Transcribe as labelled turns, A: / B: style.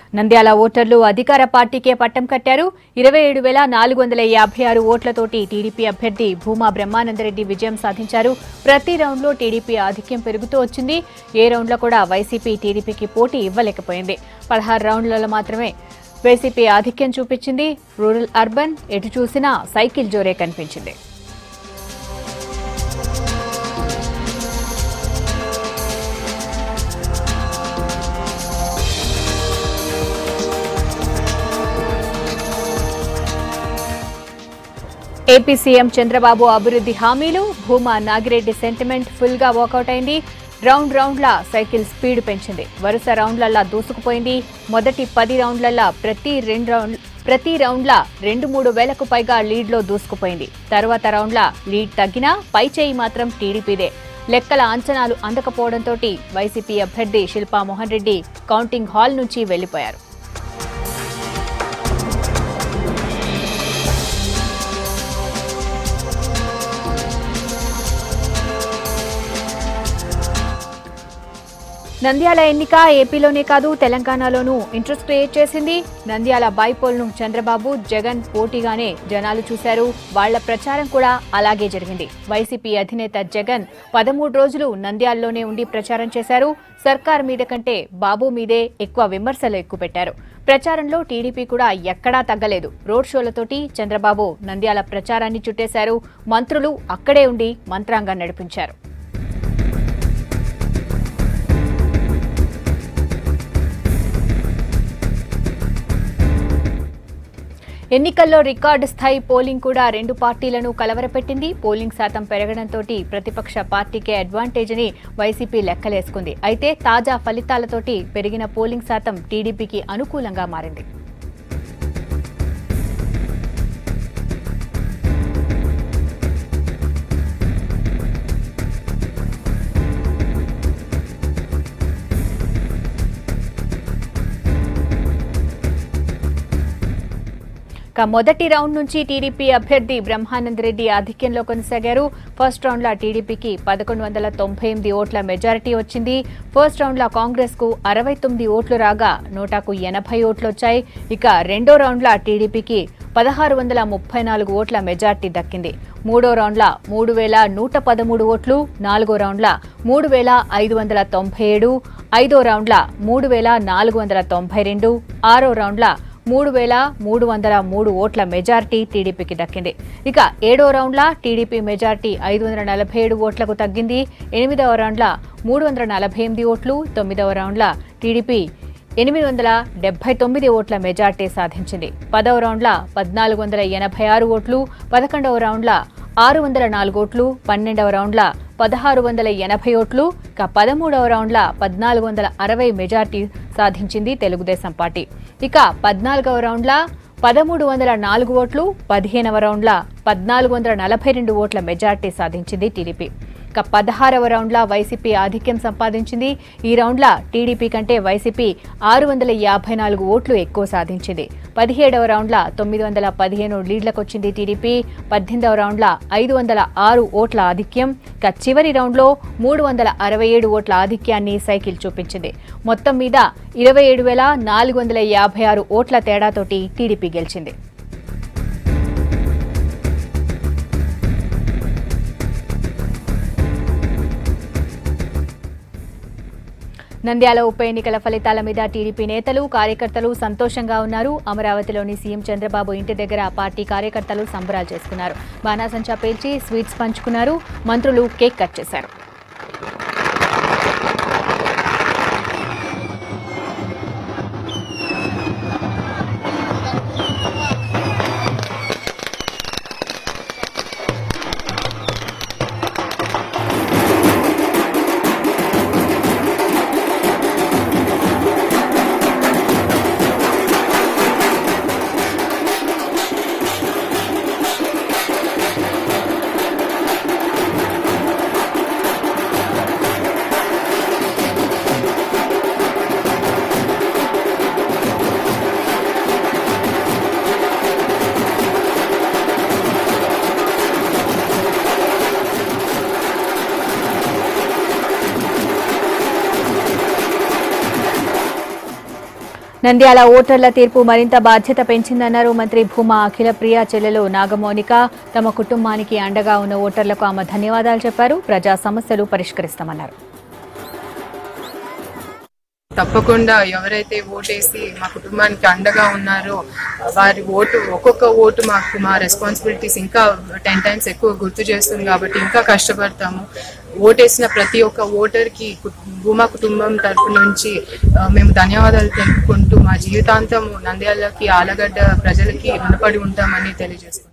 A: నంద్యాల ఓటర్లు అధికార పార్టీకే పట్టం కట్టారు ఇరవై ఏడు వేల నాలుగు వందల యాభై ఆరు ఓట్లతోటి టీడీపీ అభ్యర్థి భూమా బ్రహ్మానందరెడ్డి విజయం సాధించారు ప్రతి రౌండ్లో టీడీపీ ఆధిక్యం పెరుగుతూ వచ్చింది ఏ రౌండ్లో కూడా వైసీపీ టీడీపీకి పోటీ ఇవ్వలేకపోయింది పదహారు రౌండ్లలో మాత్రమే వైసీపీ ఆధిక్యం చూపించింది రూరల్ అర్బన్ ఎటు చూసినా సైకిల్ జోరే కనిపించింది ఏపీ సీఎం చంద్రబాబు అభివృద్ధి హామీలు భూమా నాగిరెడ్డి సెంటిమెంట్ ఫుల్ గా వాకౌట్ అయింది రౌండ్ రౌండ్ల సైకిల్ స్పీడ్ పెంచింది వరుస రౌండ్లల్లా దూసుకుపోయింది మొదటి పది రౌండ్లల్లా ప్రతి రెండు రౌండ్ ప్రతి రౌండ్ల రెండు మూడు వేలకు పైగా లీడ్లో దూసుకుపోయింది తర్వాత రౌండ్ల లీడ్ తగ్గినా పై చేయి మాత్రం టీడీపీదే లెక్కల అంచనాలు అందకపోవడంతో వైసీపీ అభ్యర్థి శిల్పా మోహన్ రెడ్డి కౌంటింగ్ హాల్ నుంచి వెళ్లిపోయారు నంద్యాల ఎన్నిక ఏపీలోనే కాదు తెలంగాణలోనూ ఇంట్రెస్ట్ క్రియేట్ చేసింది నంద్యాల బైపోల్ ను చంద్రబాబు జగన్ పోటీగానే జనాలు చూశారు వాళ్ల ప్రచారం కూడా అలాగే జరిగింది వైసీపీ అధినేత జగన్ పదమూడు రోజులు నంద్యాలలోనే ఉండి ప్రచారం చేశారు సర్కార్ మీద కంటే బాబు మీదే ఎక్కువ విమర్శలు ఎక్కుపెట్టారు ప్రచారంలో టీడీపీ కూడా ఎక్కడా తగ్గలేదు రోడ్ షోలతోటి చంద్రబాబు నంద్యాల ప్రచారాన్ని చుట్టేశారు మంత్రులు అక్కడే ఉండి మంత్రాంగం నడిపించారు ఎన్నికల్లో రికార్డు స్థాయి పోలింగ్ కూడా రెండు పార్టీలను కలవరపెట్టింది పోలింగ్ శాతం పెరగడంతో ప్రతిపక్ష పార్టీకే అడ్వాంటేజ్ అని వైసీపీ లెక్కలేసుకుంది అయితే తాజా ఫలితాలతోటి పెరిగిన పోలింగ్ శాతం టీడీపీకి అనుకూలంగా మారింది ఇక మొదటి రౌండ్ నుంచి టీడీపీ అభ్యర్థి బ్రహ్మానంద్ రెడ్డి ఆధిక్యంలో కొనసాగారు ఫస్ట్ రౌండ్ లో టీడీపీకి పదకొండు వందల తొంభై ఎనిమిది ఓట్ల మెజారిటీ వచ్చింది ఫస్ట్ రౌండ్ లో కాంగ్రెస్ కు అరవై తొమ్మిది ఓట్లు రాగా నోటాకు ఎనభై ఓట్లు వచ్చాయి ఇక రెండో రౌండ్ లో టీడీపీకి పదహారు వందల ముప్పై నాలుగు ఓట్ల మెజార్టీ దక్కింది మూడో రౌండ్ల మూడు వేల నూట పదమూడు ఓట్లు నాలుగో రౌండ్ల మూడు వేల ఐదు వందల తొంభై ఏడు ఐదో రౌండ్ల మూడు వేల నాలుగు వందల తొంభై రెండు ఆరో రౌండ్ల మూడు వేల మూడు వందల మూడు ఓట్ల మెజార్టీ టీడీపీకి దక్కింది ఇక ఏడో రౌండ్ల టీడీపీ మెజార్టీ ఐదు వందల నలభై ఏడు ఓట్లకు తగ్గింది ఎనిమిదవ రౌండ్ల మూడు వందల నలభై ఎనిమిది ఓట్లు తొమ్మిదవ రౌండ్ల టీడీపీ ఎనిమిది వందల డెబ్బై తొమ్మిది ఓట్ల మెజార్టీ సాధించింది పదవ రౌండ్ల పద్నాలుగు వందల ఎనభై ఆరు ఓట్లు పదకొండవ రౌండ్ల ఆరు వందల నాలుగు ఓట్లు పన్నెండవ రౌండ్ల పదహారు వందల ఎనభై ఓట్లు ఇక పదమూడవ రౌండ్ల పద్నాలుగు వందల అరవై మెజార్టీ సాధించింది తెలుగుదేశం పార్టీ ఇక పద్నాలుగవ రౌండ్ల పదమూడు వందల నాలుగు ఓట్లు పదిహేనవ రౌండ్ల పద్నాలుగు వందల నలభై రెండు ఓట్ల మెజార్టీ సాధించింది టీడీపీ ఇక పదహారవ రౌండ్ల వైసీపీ ఆధిక్యం సంపాదించింది ఈ రౌండ్ల టీడీపీ కంటే వైసీపీ ఆరు వందల యాభై నాలుగు ఓట్లు ఎక్కువ సాధించింది పదిహేడవ రౌండ్ల తొమ్మిది వందల పదిహేను లీడ్లకొచ్చింది టీడీపీ పద్దెనిమిదవ రౌండ్ల ఐదు వందల ఆరు ఓట్ల ఆధిక్యం ఇక చివరి రౌండ్లో మూడు వందల అరవై ఏడు ఓట్ల ఆధిక్యాన్ని సైకిల్ చూపించింది మొత్తం మీద ఇరవై ఏడు వేల నాలుగు వందల యాభై ఆరు ఓట్ల తేడాతోటి టీడీపీ గెలిచింది నంద్యాల ఉప ఎన్నికల ఫలితాల మీద టీడీపీ నేతలు కార్యకర్తలు సంతోషంగా ఉన్నారు అమరావతిలోని సీఎం చంద్రబాబు ఇంటి దగ్గర పార్టీ కార్యకర్తలు సంబరాలు చేసుకున్నారు బాణాసంచా పేల్చి స్వీట్స్ పంచుకున్నారు మంత్రులు కేక్ కట్ చేశారు నంద్యాల ఓటర్ల తీర్పు మరింత బాధ్యత పెంచిందన్నారు మంత్రి భూమా అఖిలప్రియ చెల్లెలు నాగమౌనిక తమ కుటుంబానికి అండగా ఉన్న ఓటర్లకు ఆమె ధన్యవాదాలు చెప్పారు ప్రజా సమస్యలు పరిష్కరిస్తామన్నారు
B: తప్పకుండా ఎవరైతే ఓటేసి మా కుటుంబానికి అండగా ఉన్నారో వారి ఓటు ఒక్కొక్క ఓటు మాకు మా రెస్పాన్సిబిలిటీస్ ఇంకా టెన్ టైమ్స్ ఎక్కువ గుర్తు చేస్తుంది కాబట్టి ఇంకా కష్టపడతాము ఓటేసిన ప్రతి ఒక్క ఓటర్కి కు- భూమా కుటుంబం తరపు నుంచి ఆ, మేము ధన్యవాదాలు తెలుపుకుంటూ మా జీవితాంతం నంద్యాలకి ఆలగడ్డ ప్రజలకి రుణపడి ఉంటామని తెలియజేస్తున్నాం